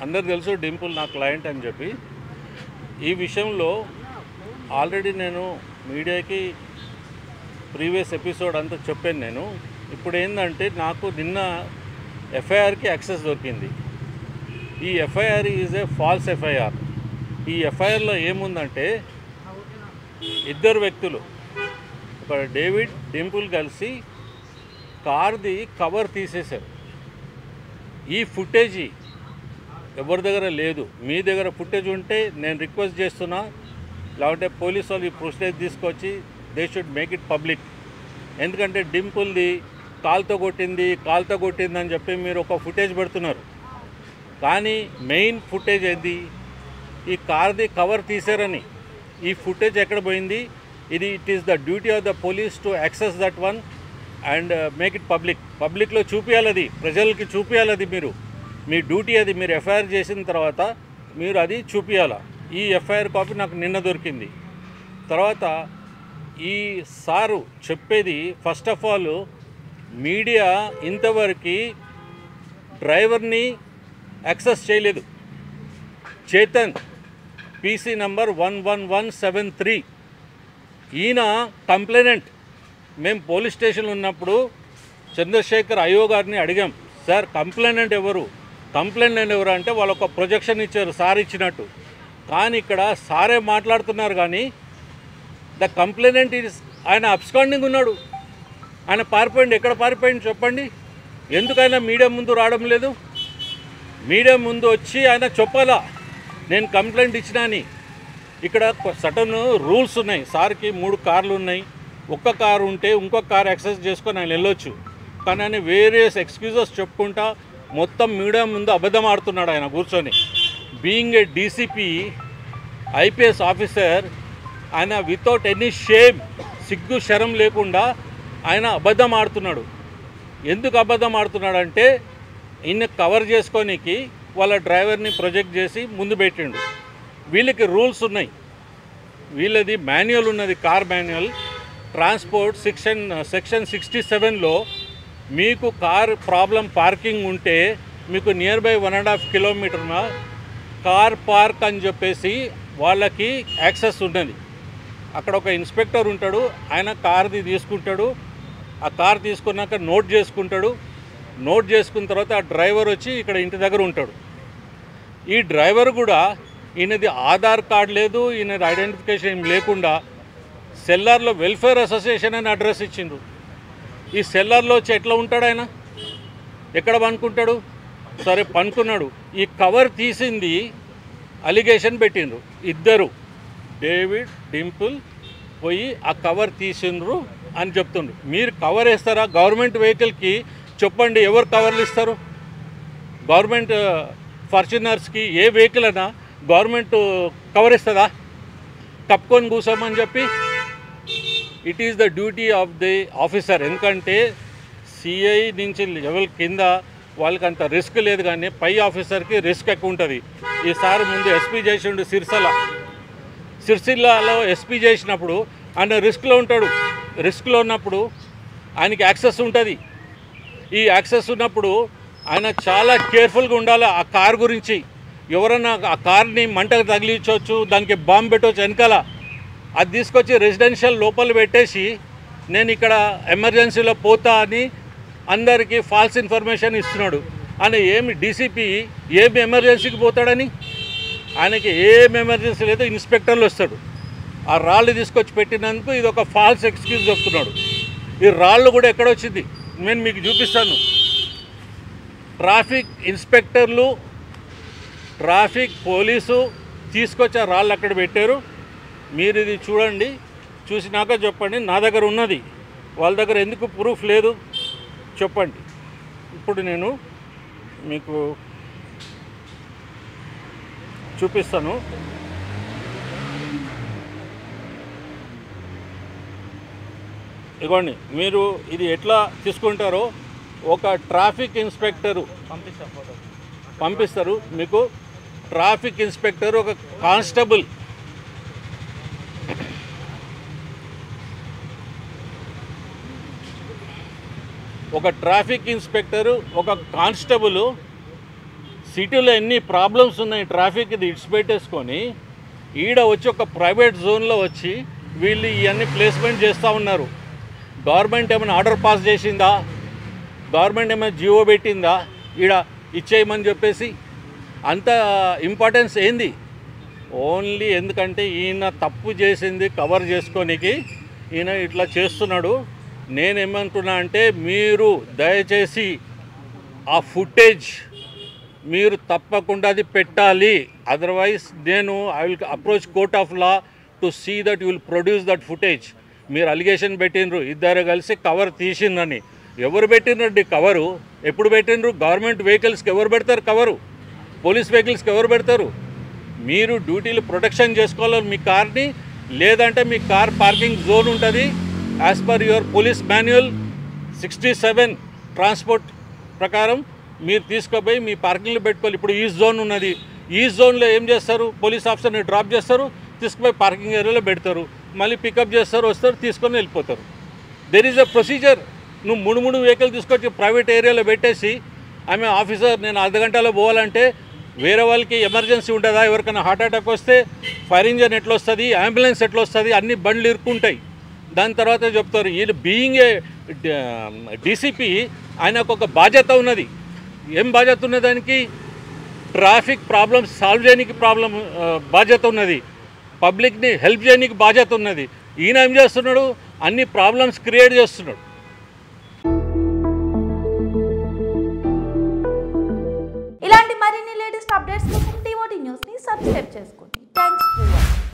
అందరు తెలుసు డింపుల్ నా క్లయింట్ అని చెప్పి ఈ విషయంలో ఆల్రెడీ నేను మీడియాకి ప్రీవియస్ ఎపిసోడ్ అంతా చెప్పాను నేను ఇప్పుడు ఏంటంటే నాకు నిన్న ఎఫ్ఐఆర్కి యాక్సెస్ దొరికింది ఈ FIR is a false FIR ఈ ఎఫ్ఐఆర్లో ఏముందంటే ఇద్దరు వ్యక్తులు ఒక డేవిడ్ డింపుల్ కలిసి కార్ది కవర్ తీసేశారు ఈ ఫుటేజీ ఎవరి దగ్గర లేదు మీ దగ్గర ఫుటేజ్ ఉంటే నేను రిక్వెస్ట్ చేస్తున్నా లేకుంటే పోలీస్ వాళ్ళు ఈ ఫుటేజ్ తీసుకొచ్చి they should make it public ఎందుకంటే డింపుల్ది కాల్తో కొట్టింది కాల్తో కొట్టింది అని చెప్పి మీరు ఒక ఫుటేజ్ పెడుతున్నారు కానీ మెయిన్ ఫుటేజ్ ఏంది ఈ కార్ది కవర్ తీసారని ఈ ఫుటేజ్ ఎక్కడ పోయింది ఇది it is the duty of the police to access that one and make it public పబ్లిక్లో చూపించాలి అది ప్రజలకి చూపించాలి అది మీరు మీ డ్యూటీ అది మీరు ఎఫ్ఐఆర్ చేసిన తర్వాత మీరు అది చూపించాలా ఈ ఎఫ్ఐఆర్ కాపీ నాకు నిన్న దొరికింది తర్వాత ఈ సారు చెప్పేది ఫస్ట్ ఆఫ్ ఆల్ మీడియా ఇంతవరకు డ్రైవర్ని యాక్సెస్ చేయలేదు Chetan PC number one one one seven three ఈయన కంప్లైనెంట్ మేము పోలీస్ స్టేషన్లో ఉన్నప్పుడు చంద్రశేఖర్ అయ్యో గారిని అడిగాం సార్ కంప్లైనెంట్ ఎవరు కంప్లైంట్ ఎవరు అంటే వాళ్ళు ఒక ప్రొజెక్షన్ ఇచ్చారు సార్ ఇచ్చినట్టు కానీ ఇక్కడ సారే మాట్లాడుతున్నారు కానీ ద కంప్లైనెంట్ ఈజ్ ఆయన అబ్స్కాండింగ్ ఉన్నాడు ఆయన పారిపోయింది ఎక్కడ పారిపోయింది చెప్పండి ఎందుకైనా మీడియా ముందు రావడం లేదు మీడియా ముందు వచ్చి ఆయన చెప్పాలా నేను కంప్లైంట్ ఇచ్చినా అని ఇక్కడ సటన్ రూల్స్ ఉన్నాయి సార్కి మూడు కార్లు ఉన్నాయి ఒక్క కారు ఉంటే ఇంకొక కారు యాక్సెస్ చేసుకొని ఆయన వెళ్ళొచ్చు కానీ ఆయన వేరియస్ ఎక్స్క్యూజెస్ చెప్పుకుంటా మొత్తం మీడియా ముందు అబద్ధం ఆడుతున్నాడు ఆయన కూర్చొని being a DCP IPS officer ఆయన వితౌట్ ఎనీ షేమ్ సిగ్గు శరం లేకుండా ఆయన అబద్ధం ఆడుతున్నాడు ఎందుకు అబద్ధం ఆడుతున్నాడంటే ఈయన కవర్ చేసుకోనికి వాళ్ళ డ్రైవర్ని ప్రొజెక్ట్ చేసి ముందు పెట్టిండు వీళ్ళకి రూల్స్ ఉన్నాయి వీళ్ళది మాన్యువల్ ఉన్నది car manual transport section section sixty సెవెన్లో మీకు కార్ ప్రాబ్లం పార్కింగ్ ఉంటే మీకు nearby one and half కిలోమీటర్న కార్ పార్క్ అని చెప్పేసి వాళ్ళకి యాక్సెస్ ఉన్నది అక్కడ ఒక ఇన్స్పెక్టర్ ఉంటాడు ఆయన కార్ది తీసుకుంటాడు ఆ కార్ తీసుకున్నాక నోట్ చేసుకుంటాడు నోట్ చేసుకున్న తర్వాత ఆ డ్రైవర్ వచ్చి ఇక్కడ ఇంటి దగ్గర ఉంటాడు ఈ డ్రైవర్ కూడా ఈయనది ఆధార్ కార్డ్ లేదు ఈయనది ఐడెంటిఫికేషన్ ఏం లేకుండా సెల్లార్లో వెల్ఫేర్ అసోసియేషన్ అని అడ్రస్ ఇచ్చిండ్రు ఈ సెల్లార్లో వచ్చి ఎట్లా ఉంటాడు ఆయన ఎక్కడ పనుకుంటాడు సరే పనుకున్నాడు ఈ కవర్ తీసింది అలిగేషన్ పెట్టిండ్రు ఇద్దరు డేవిడ్ డింపుల్ పోయి ఆ కవర్ తీసిండ్రు అని చెప్తుండ్రు మీరు కవర్ వేస్తారా గవర్నమెంట్ వెహికల్కి చెప్పండి ఎవరు కవర్లు ఇస్తారు గవర్నమెంట్ ఫార్చునర్స్కి ఏ వెహికల్ అయినా గవర్నమెంట్ కవర్ ఇస్తుందా కప్పుకొని కూసామని చెప్పి it is the duty of the officer ఎందుకంటే సిఐ నుంచి లెవెల్ కింద వాళ్ళకి అంత రిస్క్ లేదు కానీ పై ఆఫీసర్కి రిస్క్ ఎక్కువ ఉంటుంది ఈసారి ముందు ఎస్పీ చేసిండు సిరిసిల్ల సిరిసిల్లాలో ఎస్పీ చేసినప్పుడు ఆయన రిస్క్లో ఉంటాడు రిస్క్లో ఉన్నప్పుడు ఆయనకి యాక్సెస్ ఉంటుంది ఈ యాక్సెస్ ఉన్నప్పుడు ఆయన చాలా కేర్ఫుల్గా ఉండాలి ఆ కార్ గురించి ఎవరన్నా ఆ కార్ని మంటకు తగిలించవచ్చు దానికి బాంబు పెట్టవచ్చు వెనకాల అది తీసుకొచ్చి రెసిడెన్షియల్ లోపల పెట్టేసి నేను ఇక్కడ ఎమర్జెన్సీలో పోతా అని అందరికీ ఫాల్స్ ఇన్ఫర్మేషన్ ఇస్తున్నాడు అని ఏమి డీసీపీ ఏమి ఎమర్జెన్సీకి పోతాడని ఆయనకి ఏం ఎమర్జెన్సీ లేదు ఇన్స్పెక్టర్లు వస్తాడు ఆ రాళ్ళు తీసుకొచ్చి పెట్టినందుకు ఇది ఒక ఫాల్స్ ఎక్స్క్యూజ్ చెప్తున్నాడు ఈ రాళ్ళు కూడా ఎక్కడ వచ్చింది నేను మీకు చూపిస్తాను ట్రాఫిక్ ఇన్స్పెక్టర్లు ట్రాఫిక్ పోలీసు తీసుకొచ్చి ఆ రాళ్ళు అక్కడ పెట్టారు మీరు ఇది చూడండి చూసినాక చెప్పండి నా దగ్గర ఉన్నది వాళ్ళ దగ్గర ఎందుకు ప్రూఫ్ లేదు చెప్పండి ఇప్పుడు నేను మీకు చూపిస్తాను ఇగోండి మీరు ఇది ఎట్లా తీసుకుంటారో ఒక ట్రాఫిక్ ఇన్స్పెక్టరు పంపిస్తారు మీకు ట్రాఫిక్ ఇన్స్పెక్టర్ ఒక కానిస్టేబుల్ ఒక ట్రాఫిక్ ఇన్స్పెక్టరు ఒక కానిస్టేబుల్ సిటీలో ఎన్ని ప్రాబ్లమ్స్ ఉన్నాయి ట్రాఫిక్ ఇది ఇడిచిపెట్టేసుకొని ఈడ వచ్చి ఒక ప్రైవేట్ జోన్లో వచ్చి వీళ్ళు ఇవన్నీ ప్లేస్మెంట్ చేస్తూ ఉన్నారు గవర్నమెంట్ ఏమైనా ఆర్డర్ పాస్ చేసిందా గవర్నమెంట్ ఏమైనా జియో పెట్టిందా ఈడ ఇచ్చేయమని చెప్పేసి అంత ఇంపార్టెన్స్ ఏంది ఓన్లీ ఎందుకంటే ఈయన తప్పు చేసింది కవర్ చేసుకోనికి ఈయన ఇట్లా చేస్తున్నాడు నేనేమంటున్నా అంటే మీరు దయచేసి ఆ ఫుటేజ్ మీరు తప్పకుండా అది పెట్టాలి అదర్వైజ్ నేను I will approach court of law to see that you will produce that footage మీరు అలిగేషన్ పెట్టినరు ఇద్దరు కలిసి కవర్ తీసిందని ఎవరు పెట్టినరండి కవరు ఎప్పుడు పెట్టినరు గవర్నమెంట్ వెహికల్స్కి ఎవరు పెడతారు కవరు పోలీస్ వెహికల్స్కి ఎవరు పెడతారు మీరు డ్యూటీలు ప్రొటెక్షన్ చేసుకోవాలి మీ కార్ని లేదంటే మీ కార్ పార్కింగ్ జోన్ ఉంటుంది as per your police manual sixty seven transport ప్రకారం మీరు తీసుకుపోయి మీ పార్కింగ్లో పెట్టుకోవాలి ఇప్పుడు ఈ జోన్ ఉన్నది ఈ జోన్లో ఏం చేస్తారు పోలీస్ ఆఫీసర్ని డ్రాప్ చేస్తారు తీసుకుపోయి పార్కింగ్ ఏరియాలో పెడతారు మళ్ళీ పికప్ చేస్తారు వస్తారు తీసుకొని వెళ్ళిపోతారు దెర్ ఈజ్ అ ప్రొసీజర్ నువ్వు మూడు మూడు వెహికల్ తీసుకొచ్చి ప్రైవేట్ ఏరియాలో పెట్టేసి ఆమె ఆఫీసర్ నేను అర్ధ గంటలో పోవాలంటే వేరే వాళ్ళకి ఎమర్జెన్సీ ఉంటుందా ఎవరికైనా హార్ట్ అటాక్ వస్తే ఫైర్ ఇంజన్ ఎట్లా వస్తుంది అంబులెన్స్ ఎట్లా వస్తుంది అన్ని బండ్లు ఇరుక్కుంటాయి దాని తర్వాత చెప్తారు వీళ్ళు బీయింగ్ ఏ డీసీపీ ఆయనకు ఒక బాధ్యత ఉన్నది ఏం బాధ్యత ఉన్నది దానికి ట్రాఫిక్ ప్రాబ్లమ్స్ సాల్వ్ చేయడానికి ప్రాబ్లం ఆ, బాధ్యత ఉన్నది పబ్లిక్ని హెల్ప్ చేయడానికి బాధ్యత ఉన్నది ఈయన ఏం చేస్తున్నాడు అన్ని ప్రాబ్లమ్స్ క్రియేట్ చేస్తున్నాడు ఇలాంటి మరిన్ని లేటెస్ట్ అప్డేట్స్ కోసం టీఓటీ న్యూస్ని సబ్స్క్రైబ్ చేసుకోండి